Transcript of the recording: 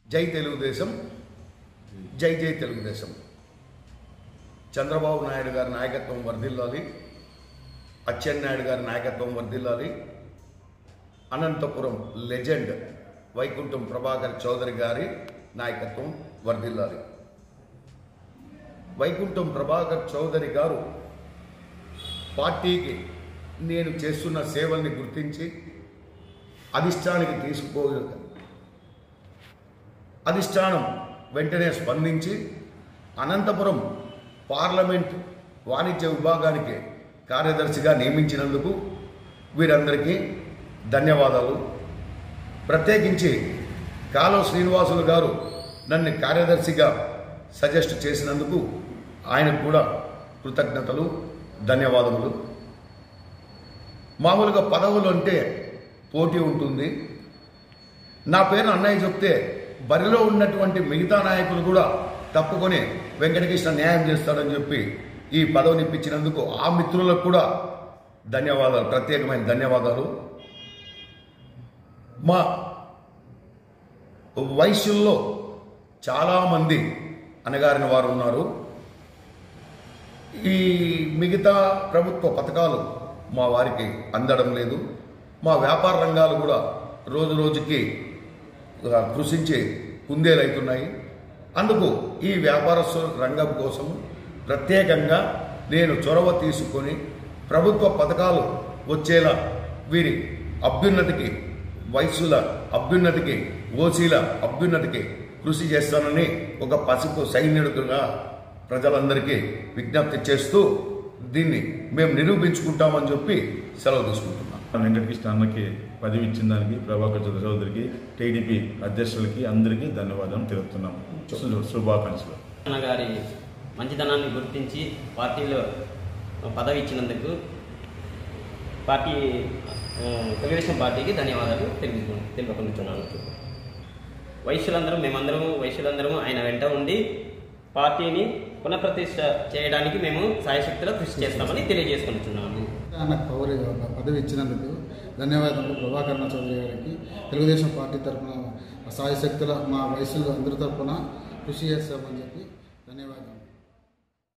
జై తెలుగుదేశం జై జై తెలుగుదేశం చంద్రబాబు నాయుడు గారి నాయకత్వం వర్ధిల్లాలి అచ్చెన్నాయుడు గారి నాయకత్వం వర్ధిల్లాలి అనంతపురం లెజెండ్ వైకుంఠం ప్రభాకర్ చౌదరి గారి నాయకత్వం వర్ధిల్లాలి వైకుంఠం ప్రభాకర్ చౌదరి గారు పార్టీకి నేను చేస్తున్న సేవల్ని గుర్తించి అధిష్టానికి తీసుకో అధిష్టానం వెంటనే స్పందించి అనంతపురం పార్లమెంట్ వాణిజ్య విభాగానికి కార్యదర్శిగా నియమించినందుకు వీరందరికీ ధన్యవాదాలు ప్రత్యేకించి కాలువ శ్రీనివాసులు గారు నన్ను కార్యదర్శిగా సజెస్ట్ చేసినందుకు ఆయనకు కూడా కృతజ్ఞతలు ధన్యవాదములు మామూలుగా పదవులు అంటే పోటీ ఉంటుంది నా పేరు అన్నయ్య చెప్తే బరిలో ఉన్నటువంటి మిగతా నాయకులు కూడా తప్పుకొని వెంకటకృష్ణ న్యాయం చేస్తాడని చెప్పి ఈ పదవిని ఇప్పించినందుకు ఆ మిత్రులకు కూడా ధన్యవాదాలు ప్రత్యేకమైన ధన్యవాదాలు మా వయస్సుల్లో చాలామంది అనగారిన వారు ఉన్నారు ఈ మిగతా ప్రభుత్వ పథకాలు మా వారికి అందడం లేదు మా వ్యాపార రంగాలు కూడా రోజు రోజుకి ఆ, కృషించి కుందేలవుతున్నాయి అందుకు ఈ వ్యాపారస్తు రంగం కోసం ప్రత్యేకంగా నేను చొరవ తీసుకొని ప్రభుత్వ పథకాలు వచ్చేలా వీరి అభ్యున్నతికి వయస్సుల అభ్యున్నతికి ఓసీల అభ్యున్నతికి కృషి చేస్తానని ఒక పసుపు సైన్యుడిగా ప్రజలందరికీ విజ్ఞప్తి చేస్తూ దీన్ని మేము నిరూపించుకుంటామని చెప్పి సెలవు తీసుకుంటున్నాం వెంకటకృష్ణ అన్నకి పదవి ఇచ్చిన దానికి ప్రభాకర్ చౌదరి చౌదరికి టీడీపీ అధ్యక్షులకి అందరికీ ధన్యవాదాలు తెలుపుతున్నాం శు- శుభాకాంక్షలు అన్న గారి మంచితనాన్ని గుర్తించి పార్టీలో పదవి ఇచ్చినందుకు పార్టీ ఆ, తెలుగుదేశం పార్టీకి ధన్యవాదాలు తెలుపు తెలుపుకుంటున్నాను వయసులందరూ మేమందరం వయసులందరం ఆయన వెంట ఉండి పార్టీని పునఃప్రతిష్ఠ చేయడానికి మేము సాయశక్తిలో కృషి చేస్తామని తెలియజేసుకుంటున్నాము నాకు పవర్ పదవి ఇచ్చినందుకు ధన్యవాదాలు ప్రభాకరణ చౌదరి గారికి తెలుగుదేశం పార్టీ తరఫున సాయశక్తుల మా వయసులో అందరి తరఫున కృషి చేస్తామని చెప్పి ధన్యవాదాలు